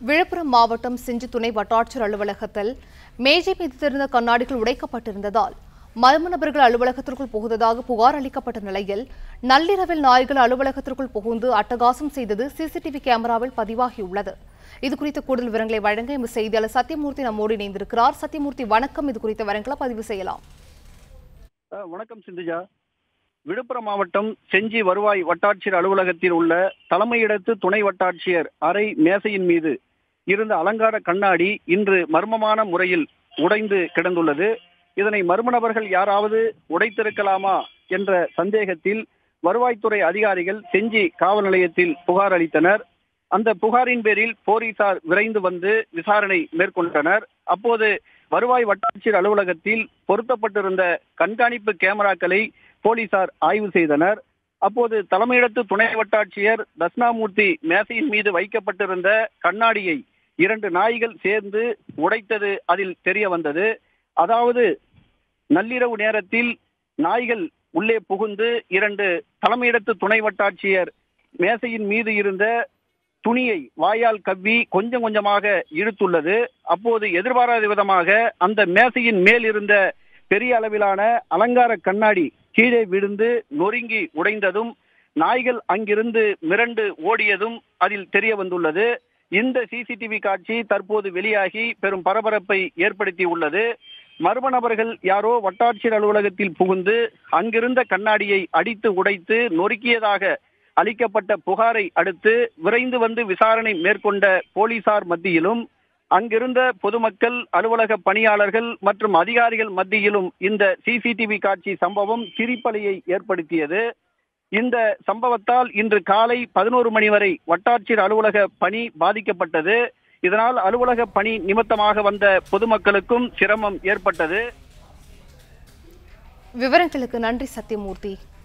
விழுப்புரம் மாவட்டம் செஞ்சி துணை வட்டாட்சியர் அலுவலகத்தில் மேஜை மீதிருந்த கண்ணாடிகள் உடைக்கப்பட்டிருந்ததால் மர்ம நபர்கள் அலுவலகத்திற்குள் புகுந்ததாக புகார் அளிக்கப்பட்ட நிலையில் நள்ளிரவில் நாய்கள் அலுவலகத்திற்குள் புகுந்து அட்டகாசம் செய்தது சிசிடிவி கேமராவில் பதிவாகியுள்ளது இது குறித்த கூடுதல் விவரங்களை வழங்க எமது செய்தியாளர் சத்யமூர்த்தி நம்மோடு இணைந்திருக்கிறார் சத்யமூர்த்தி வணக்கம் இது குறித்த விவரங்களை பதிவு செய்யலாம் அஹ், வணக்கம் சிந்துஜா விழுப்புரம் மாவட்டம் செஞ்சி வருவாய் வட்டாட்சியர் அலுவலகத்தில் உள்ள தலைமையிடத்து துணை வட்டாட்சியர் அறை மேசையின் மீது இருந்த அலங்கார கண்ணாடி இன்று மர்மமான முறையில் உடைந்து கிடந்துள்ளது இதனை மர்ம நபர்கள் யாராவது உடைத்திருக்கலாமா என்ற சந்தேகத்தில் வருவாய்த்துறை அதிகாரிகள் செஞ்சி காவல் நிலையத்தில் புகார் அளித்தனர் அந்த புகாரின் பேரில் போலீசார் விரைந்து வந்து விசாரணை மேற்கொண்டனர் அப்போது வருவாய் வட்டாட்சியர் அலுவலகத்தில் பொருத்தப்பட்டிருந்த கண்காணிப்பு கேமராக்களை போலீசார் ஆய்வு செய்தனர் அப்போது தலைமையிடத்து துணை வட்டாட்சியர் தட்சிணாமூர்த்தி மேசையின் மீது வைக்கப்பட்டிருந்த கண்ணாடியை இரண்டு நாய்கள் சேர்ந்து உடைத்தது அதில் தெரிய வந்தது அதாவது நள்ளிரவு நேரத்தில் நாய்கள் உள்ளே புகுந்து இரண்டு தலைமையிடத்து துணை வட்டாட்சியர் மேசையின் மீது இருந்த துணியை வாயால் கவ்வி கொஞ்சம் கொஞ்சமாக இழுத்துள்ளது அப்போது எதிர்பாராத விதமாக அந்த மேசையின் மேல் இருந்த பெரிய அளவிலான அலங்கார கண்ணாடி கீழே விழுந்து நொறுங்கி உடைந்ததும் நாய்கள் அங்கிருந்து மிரண்டு ஓடியதும் அதில் தெரிய வந்துள்ளது இந்த சிசிடிவி காட்சி தற்போது வெளியாகி பெரும் பரபரப்பை ஏற்படுத்தி உள்ளது மர்ம நபர்கள் யாரோ வட்டாட்சியர் அலுவலகத்தில் புகுந்து அங்கிருந்த கண்ணாடியை அடித்து உடைத்து நொறுக்கியதாக அளிக்கப்பட்ட புகாரை அடுத்து விரைந்து வந்து விசாரணை மேற்கொண்ட போலீசார் மத்தியிலும் அங்கிருந்த பொதுமக்கள் அலுவலக பணியாளர்கள் மற்றும் அதிகாரிகள் மத்தியிலும் இந்த சிசிடிவி காட்சி சம்பவம் சிரிப்பலையை ஏற்படுத்தியது இந்த சம்பவத்தால் இன்று காலை பதினோரு மணி வரை வட்டாட்சியர் அலுவலக பணி பாதிக்கப்பட்டது இதனால் அலுவலக பணி நிமித்தமாக வந்த பொதுமக்களுக்கும் சிரமம் ஏற்பட்டது விவரங்களுக்கு நன்றி சத்யமூர்த்தி